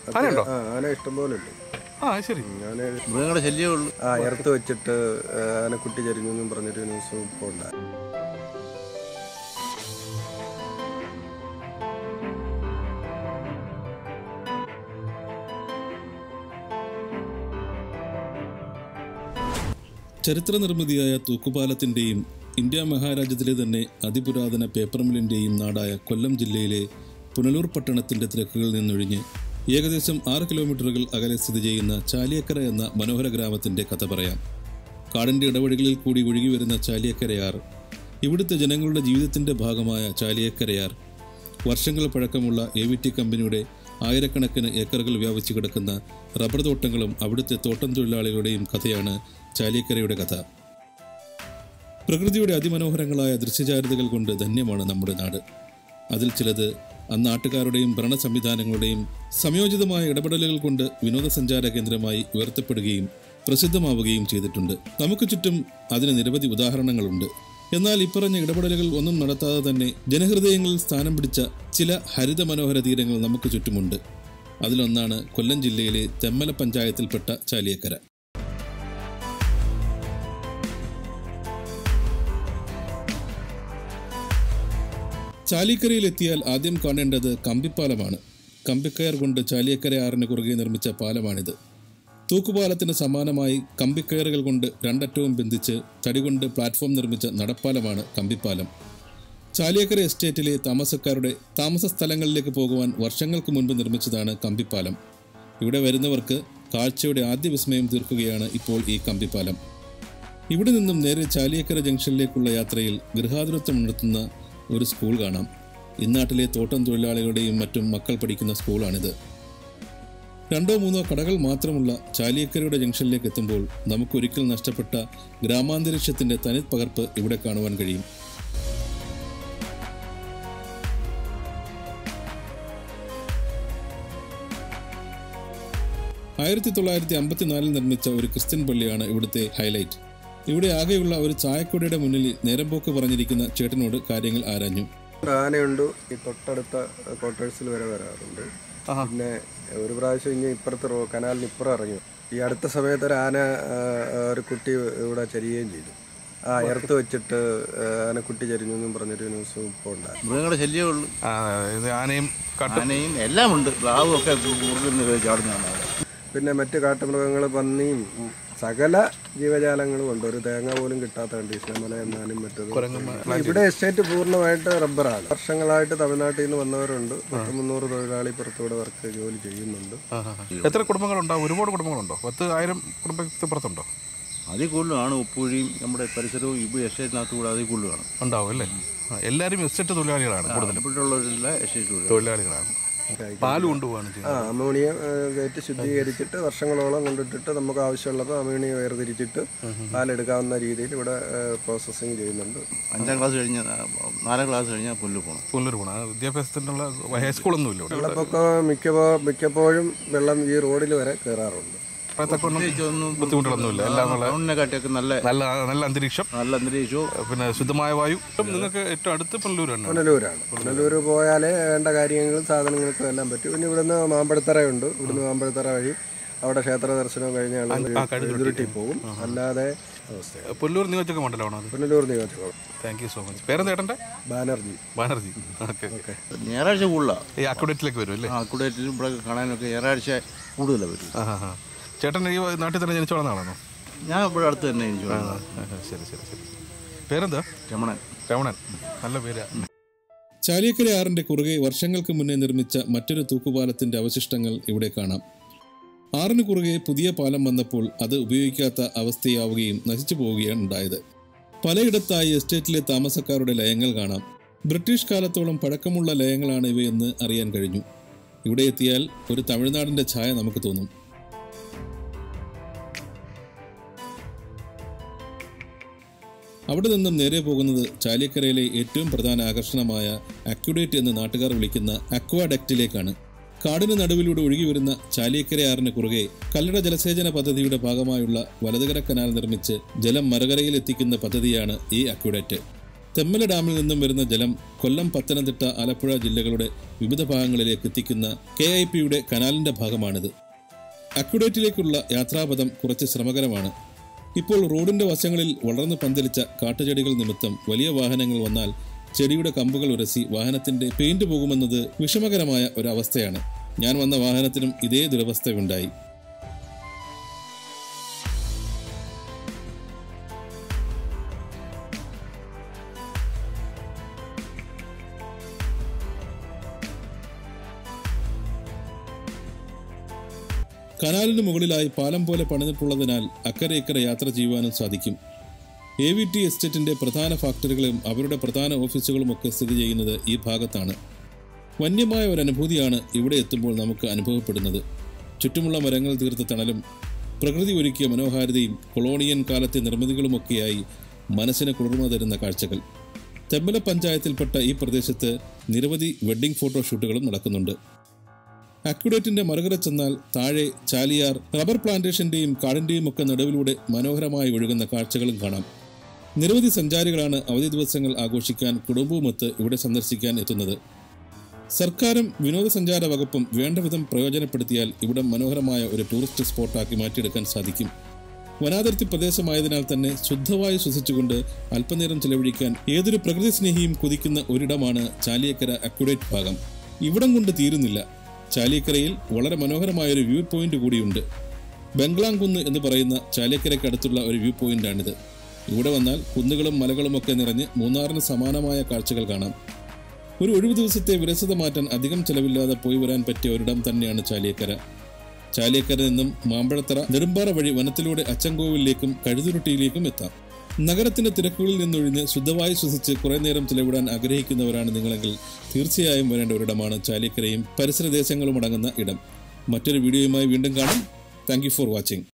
ആനയുണ്ടോ ആ ആന ഇഷ്ടംപോലെ ഉണ്ട് ആ ശരി ആന മൃഗങ്ങളുടെ ശല്യമേ ഉള്ളൂ ആ ഇറത്ത് വെച്ചിട്ട് ആ, ആനക്കുട്ടി ചരിഞ്ഞു എന്നും പറഞ്ഞൊരു ന്യൂസ് ഇപ്പോൾ ഉണ്ടായി ചരിത്ര നിർമ്മിതിയായ തൂക്കുപാലത്തിന്റെയും ഇന്ത്യ മഹാരാജ്യത്തിലെ തന്നെ അതിപുരാതന പേപ്പർ മില്ലിന്റെയും നാടായ കൊല്ലം ജില്ലയിലെ പുനലൂർ പട്ടണത്തിന്റെ തിരക്കുകളിൽ നിന്നൊഴിഞ്ഞ് ഏകദേശം ആറ് കിലോമീറ്ററുകൾ അകലെ സ്ഥിതി ചെയ്യുന്ന ചാലിയക്കര എന്ന മനോഹര ഗ്രാമത്തിന്റെ കഥ പറയാം കാടിന്റെ ഇടവഴികളിൽ കൂടി ഒഴുകി വരുന്ന ചാലിയക്കരയാർ ഇവിടുത്തെ ജനങ്ങളുടെ ജീവിതത്തിന്റെ ഭാഗമായ ചാലിയക്കരയാർ വർഷങ്ങൾ പഴക്കമുള്ള എ വി ടി കമ്പനിയുടെ ആയിരക്കണക്കിന് ഏക്കറുകൾ വ്യാപിച്ചു കിടക്കുന്ന റബ്ബർ തോട്ടങ്ങളും അവിടുത്തെ തോട്ടം തൊഴിലാളികളുടെയും കഥയാണ് ചാലിയക്കരയുടെ കഥ പ്രകൃതിയുടെ അതിമനോഹരങ്ങളായ ദൃശ്യചാരുതകൾ കൊണ്ട് ധന്യമാണ് നമ്മുടെ നാട് അതിൽ ചിലത് അന്നാട്ടുകാരുടെയും ഭരണ സംവിധാനങ്ങളുടെയും സംയോജിതമായ ഇടപെടലുകൾ കൊണ്ട് വിനോദസഞ്ചാര കേന്ദ്രമായി ഉയർത്തപ്പെടുകയും പ്രസിദ്ധമാവുകയും ചെയ്തിട്ടുണ്ട് നമുക്ക് ചുറ്റും അതിന് നിരവധി ഉദാഹരണങ്ങളുണ്ട് എന്നാൽ ഇപ്പറഞ്ഞ ഇടപെടലുകൾ ഒന്നും നടത്താതെ തന്നെ ജനഹൃദയങ്ങളിൽ സ്ഥാനം പിടിച്ച ചില ഹരിത മനോഹര തീരങ്ങൾ നമുക്ക് ചുറ്റുമുണ്ട് അതിലൊന്നാണ് കൊല്ലം ജില്ലയിലെ തെമ്മല പഞ്ചായത്തിൽപ്പെട്ട ചാലിയക്കര ചാലിക്കരയിലെത്തിയാൽ ആദ്യം കാണേണ്ടത് കമ്പിപ്പാലമാണ് കമ്പിക്കയർ കൊണ്ട് ചാലിയക്കര ആറിന് കുറുകെ നിർമ്മിച്ച പാലമാണിത് തൂക്കുപാലത്തിന് സമാനമായി കമ്പിക്കയറുകൾ കൊണ്ട് രണ്ടറ്റവും ബന്ധിച്ച് തടികൊണ്ട് പ്ലാറ്റ്ഫോം നിർമ്മിച്ച നടപ്പാലമാണ് കമ്പിപ്പാലം ചാലിയക്കര എസ്റ്റേറ്റിലെ താമസക്കാരുടെ താമസ സ്ഥലങ്ങളിലേക്ക് പോകുവാൻ വർഷങ്ങൾക്ക് മുൻപ് നിർമ്മിച്ചതാണ് കമ്പിപ്പാലം ഇവിടെ വരുന്നവർക്ക് കാഴ്ചയുടെ ആദ്യ വിസ്മയം തീർക്കുകയാണ് ഇപ്പോൾ ഈ കമ്പിപ്പാലം ഇവിടെ നിന്നും നേരെ ചാലിയക്കര ജംഗ്ഷനിലേക്കുള്ള യാത്രയിൽ ഗൃഹാതുരത്വം നടത്തുന്ന ഒരു സ്കൂൾ കാണാം ഇന്നാട്ടിലെ തോട്ടം തൊഴിലാളികളുടെയും മറ്റും മക്കൾ പഠിക്കുന്ന സ്കൂളാണിത് രണ്ടോ മൂന്നോ കടകൾ മാത്രമുള്ള ചാലിയക്കരയുടെ ജംഗ്ഷനിലേക്ക് എത്തുമ്പോൾ നമുക്കൊരിക്കൽ നഷ്ടപ്പെട്ട ഗ്രാമാന്തരീക്ഷത്തിന്റെ തനിപ്പകർപ്പ് ഇവിടെ കാണുവാൻ കഴിയും ആയിരത്തി തൊള്ളായിരത്തി അമ്പത്തിനാലിൽ നിർമ്മിച്ച ഒരു ക്രിസ്ത്യൻ പള്ളിയാണ് ഇവിടുത്തെ ഹൈലൈറ്റ് ഇവിടെ ആകെയുള്ള ഒരു ചായക്കൊടിയുടെ മുന്നിൽ നേരമ്പോക്ക് പറഞ്ഞിരിക്കുന്ന ചേട്ടനോട് കാര്യങ്ങൾ ആരാഞ്ഞു ആനയുണ്ട് ഈ തൊട്ടടുത്ത ക്വാർട്ടേഴ്സിൽ വരെ വരാറുണ്ട് പിന്നെ ഒരു പ്രാവശ്യം ഇങ്ങനെ ഇപ്പുറത്ത് റോ കനാലിന് ഇപ്പുറം ഇറങ്ങി ഈ അടുത്ത സമയത്ത് ഒരു ആന ആ, ഒരു കുട്ടി ഇവിടെ ചരിയുകയും ചെയ്തു ആ ഇറത്ത് വെച്ചിട്ട് ആ, ആനക്കുട്ടി ചരിഞ്ഞു എന്നും പറഞ്ഞൊരു ന്യൂസ് ഇപ്പോൾ ഉണ്ടായി മൃഗങ്ങളുടെ ശല്യമേ ഉള്ളൂ ആ, ഇത് ആനയും കാട്ടും ആനയും എല്ലാം ഉണ്ട് പ്രാവും ഒക്കെ കൂടുതൽ ചാടുന്നതാണ് അവിടെ പിന്നെ മറ്റ് കാട്ടുമൃഗങ്ങൾ പന്നിയും ഉം, സകല ജീവജാലങ്ങളും ഉണ്ട് ഒരു തേങ്ങ പോലും കിട്ടാത്ത കണ്ടീഷൻ മല എന്നാലും മറ്റത് ഇവിടെ എസ്റ്റേറ്റ് പൂർണ്ണമായിട്ട് റബ്ബറാണ് വർഷങ്ങളായിട്ട് തമിഴ്നാട്ടിൽ നിന്ന് വന്നവരുണ്ട് പത്ത് മുന്നൂറ് തൊഴിലാളി പുറത്തൂടെ വർക്ക് ജോലി ചെയ്യുന്നുണ്ട് ആ, ആ, ആ. എത്ര കുടുംബങ്ങളുണ്ടോ ഒരുപാട് കുടുംബങ്ങളുണ്ടോ പത്ത് ആയിരം കുടുംബത്തിൽ പുറത്തുണ്ടോ അതിൽ കൂടുതലാണ് ഉപ്പുഴിയും നമ്മുടെ പരിസരവും ഇപ്പോൾ എസ്റ്റേറ്റിനകത്ത് കൂടെ അതിൽ കൂടുതലാണ് ഉണ്ടാവും അല്ലേ ആ, എല്ലാവരും എസ്റ്റേറ്റ് തൊഴിലാളികളാണ് കൂടുതലും ബന്ധപ്പെട്ടുള്ളവരെല്ലാം എസ്റ്റേറ്റ് കൂടുതൽ തൊഴിലാളികളാണ് പാല് കൊണ്ടുപോവാണ് ആ ചെയ്യുന്നത് അമോണിയ ഏഹ്, കയറ്റി ശുദ്ധീകരിച്ചിട്ട് വർഷങ്ങളോളം കൊണ്ടിട്ടിട്ട് നമുക്ക് ആവശ്യമുള്ളപ്പോൾ അമോണിയ വേർതിരിച്ചിട്ട് പാലെടുക്കാവുന്ന രീതിയിൽ ഇവിടെ പ്രോസസ്സിങ് ചെയ്യുന്നുണ്ട് അഞ്ചാം ക്ലാസ് കഴിഞ്ഞ് നാലാം ക്ലാസ് കഴിഞ്ഞാൽ പുല്ല് പോകണം പുല്ലൂർ പോകണം ആ, വിദ്യാഭ്യാസത്തിനുള്ള ഹൈസ്കൂളൊന്നും ഇല്ല ഇവിടെ വെള്ളപ്പൊക്കം മിക്കപ്പോ മിക്കപ്പോഴും വെള്ളം ഈ റോഡിൽ വരെ കയറാറുണ്ട് പറയത്തക്കൊന്നും പ്രത്യേകിച്ചൊന്നും ബുദ്ധിമുട്ടുകളൊന്നുമില്ല എല്ലാം നല്ല ടൗണിനെക്കാട്ടിയൊക്കെ നല്ല നല്ല നല്ല അന്തരീക്ഷം നല്ല അന്തരീക്ഷവും പിന്നെ ശുദ്ധമായ വായു ഇപ്പം നിങ്ങൾക്ക് ഏറ്റവും അടുത്ത് പുനലൂർ തന്നെ പുനലൂരാണ് പുനലൂർ പോയാലേ വേണ്ട കാര്യങ്ങളും സാധനങ്ങൾക്കും എല്ലാം പറ്റും പിന്നെ ഇവിടുന്ന് മാമ്പഴത്തറയുണ്ട് ഇവിടുന്ന് മാമ്പഴത്തറ വഴി അവിടെ ക്ഷേത്ര ദർശനം കഴിഞ്ഞ ആളുകൾ എതിരുട്ടി പോകും അല്ലാതെ അവസ്ഥയാണ് പുല്ലൂർ നിയോജക മണ്ഡലമാണോ അത് പുനലൂർ നിയോജകം താങ്ക് യു സോ മച്ച് പേരെന്താ ചേട്ടൻ്റെ ബാനർജി ബാനർജി ഓക്കെ ഓക്കെ ഞായറാഴ്ച കൂടുതലാണ് ഈ അക്കുഡേറ്റിലേക്ക് വരും അല്ലേ ആ കുടയറ്റിലും ഇവിടെ കാണാനൊക്കെ ഞായറാഴ്ച കൂടുതലാണ് വരും ആ ആ ആ ചേട്ടൻ ഈ നാട്ടിൽ തന്നെ ജനിച്ചു വളർന്നതാണോ ഞാൻ ഇവിടെ അടുത്ത് തന്നെ എനിക്ക് ആ, ആ, ശരി ശരി ശരി പേരെന്താ രമണൻ രമണൻ നല്ല പേരാ ചാലിയക്കര ആറിന്റെ കുറുകെ വർഷങ്ങൾക്ക് മുന്നേ നിർമ്മിച്ച മറ്റൊരു തൂക്കുപാലത്തിന്റെ അവശിഷ്ടങ്ങൾ ഇവിടെ കാണാം ആറിന് കുറുകെ പുതിയ പാലം വന്നപ്പോൾ അത് ഉപയോഗിക്കാത്ത അവസ്ഥയാവുകയും നശിച്ചു പോവുകയാണ് ഉണ്ടായത് പലയിടത്തായി എസ്റ്റേറ്റിലെ താമസക്കാരുടെ ലയങ്ങൾ കാണാം ബ്രിട്ടീഷ് കാലത്തോളം പഴക്കമുള്ള ലയങ്ങളാണ് ഇവയെന്ന് അറിയാൻ കഴിഞ്ഞു ഇവിടെ എത്തിയാൽ ഒരു തമിഴ്നാടിന്റെ ഛായ നമുക്ക് തോന്നും അവിടെ നിന്നും നേരെ പോകുന്നത് ചാലിയക്കരയിലെ ഏറ്റവും പ്രധാന ആകർഷണമായ അക്യുഡേറ്റ് എന്ന് നാട്ടുകാർ വിളിക്കുന്ന അക്വാഡക്റ്റിലേക്കാണ് കാടിന് നടുവിലൂടെ ഒഴുകി വരുന്ന ചാലിയക്കര ആറിന് കുറുകെ കല്ലട ജലസേചന പദ്ധതിയുടെ ഭാഗമായുള്ള വലതുകര കനാൽ നിർമ്മിച്ച് ജലം മറുകരയിൽ എത്തിക്കുന്ന പദ്ധതിയാണ് ഈ അക്യുഡേറ്റ് തെമ്മല ഡാമിൽ നിന്നും വരുന്ന ജലം കൊല്ലം പത്തനംതിട്ട ആലപ്പുഴ ജില്ലകളുടെ വിവിധ ഭാഗങ്ങളിലേക്ക് എത്തിക്കുന്ന കെ ഐ പിയുടെ കനാലിന്റെ ഭാഗമാണിത് അക്യുഡേറ്റിലേക്കുള്ള യാത്രാപഥം കുറച്ച് ശ്രമകരമാണ് ഇപ്പോൾ റോഡിന്റെ വശങ്ങളിൽ വളർന്നു പന്തലിച്ച കാട്ടുചെടികൾ നിമിത്തം വലിയ വാഹനങ്ങൾ വന്നാൽ ചെടിയുടെ കമ്പുകൾ ഉരസി വാഹനത്തിന്റെ പെയിന്റ് പോകുമെന്നത് വിഷമകരമായ ഒരവസ്ഥയാണ് ഞാൻ വന്ന വാഹനത്തിനും ഇതേ ദുരവസ്ഥയുണ്ടായി കനാലിന് മുകളിലായി പാലം പോലെ പണിതിട്ടുള്ളതിനാൽ അക്കരെ ഇക്കരെ യാത്ര ചെയ്യുവാനും സാധിക്കും എ വി ടി എസ്റ്റേറ്റിന്റെ പ്രധാന ഫാക്ടറികളും അവരുടെ പ്രധാന ഓഫീസുകളും ഒക്കെ സ്ഥിതി ചെയ്യുന്നത് ഈ ഭാഗത്താണ് വന്യമായ ഒരു അനുഭൂതിയാണ് ഇവിടെ എത്തുമ്പോൾ നമുക്ക് അനുഭവപ്പെടുന്നത് ചുറ്റുമുള്ള മരങ്ങൾ തീർത്ത തണലും പ്രകൃതി ഒരുക്കിയ മനോഹാരിതയും കൊളോണിയൻ കാലത്തെ നിർമ്മിതികളുമൊക്കെയായി മനസ്സിന് കുളിർമ തരുന്ന കാഴ്ചകൾ തെമ്മല പഞ്ചായത്തിൽപ്പെട്ട ഈ പ്രദേശത്ത് നിരവധി വെഡ്ഡിംഗ് ഫോട്ടോഷൂട്ടുകളും നടക്കുന്നുണ്ട് അക്യുഡേറ്റിന്റെ മറുകര ചെന്നാൽ താഴെ ചാലിയാർ റബ്ബർ പ്ലാന്റേഷന്റെയും കാടിന്റെയും ഒക്കെ നടുവിലൂടെ മനോഹരമായി ഒഴുകുന്ന കാഴ്ചകളും കാണാം നിരവധി സഞ്ചാരികളാണ് അവധി ദിവസങ്ങൾ ആഘോഷിക്കാൻ കുടുംബവുമൊത്ത് ഇവിടെ സന്ദർശിക്കാൻ എത്തുന്നത് സർക്കാരും വിനോദസഞ്ചാര വകുപ്പും വേണ്ടവിധം പ്രയോജനപ്പെടുത്തിയാൽ ഇവിടം മനോഹരമായ ഒരു ടൂറിസ്റ്റ് സ്പോട്ടാക്കി മാറ്റിയെടുക്കാൻ സാധിക്കും വനാതിർത്തി പ്രദേശമായതിനാൽ തന്നെ ശുദ്ധവായു ശ്വസിച്ചുകൊണ്ട് അല്പനേരം ചെലവഴിക്കാൻ ഏതൊരു പ്രകൃതി സ്നേഹിയും കൊതിക്കുന്ന ഒരിടമാണ് ചാലിയക്കര അക്യുഡേറ്റ് ഭാഗം ഇവിടം കൊണ്ട് തീരുന്നില്ല ചാലിയക്കരയിൽ വളരെ മനോഹരമായ ഒരു വ്യൂ പോയിന്റ് കൂടിയുണ്ട് ബംഗ്ലാംകുന്ന് എന്ന് പറയുന്ന ചാലിയക്കരയ്ക്ക് അടുത്തുള്ള ഒരു വ്യൂ പോയിന്റാണിത് ഇവിടെ വന്നാൽ കുന്നുകളും മലകളുമൊക്കെ നിറഞ്ഞ് മൂന്നാറിന് സമാനമായ കാഴ്ചകൾ കാണാം ഒരു ഒഴിവു ദിവസത്തെ വിരസത മാറ്റാൻ അധികം ചെലവില്ലാതെ പോയി വരാൻ പറ്റിയ ഒരിടം തന്നെയാണ് ചാലിയക്കര ചാലിയക്കര നിന്നും മാമ്പഴത്തറ നെടുമ്പാറ വഴി വനത്തിലൂടെ അച്ചൻകോവിലേക്കും കഴുതുരുട്ടിയിലേക്കും എത്താം നഗരത്തിന്റെ തിരക്കുകളിൽ നിന്നൊഴിഞ്ഞ് ശുദ്ധവായു ശ്വസിച്ച് കുറെ നേരം ചിലവിടാൻ ആഗ്രഹിക്കുന്നവരാണ് നിങ്ങളെങ്കിൽ തീർച്ചയായും വരേണ്ട ഒരിടമാണ് ചാലിയക്കരയും പരിസര ദേശങ്ങളും അടങ്ങുന്ന ഇടം മറ്റൊരു വീഡിയോയുമായി വീണ്ടും കാണാം താങ്ക് ഫോർ വാച്ചിങ്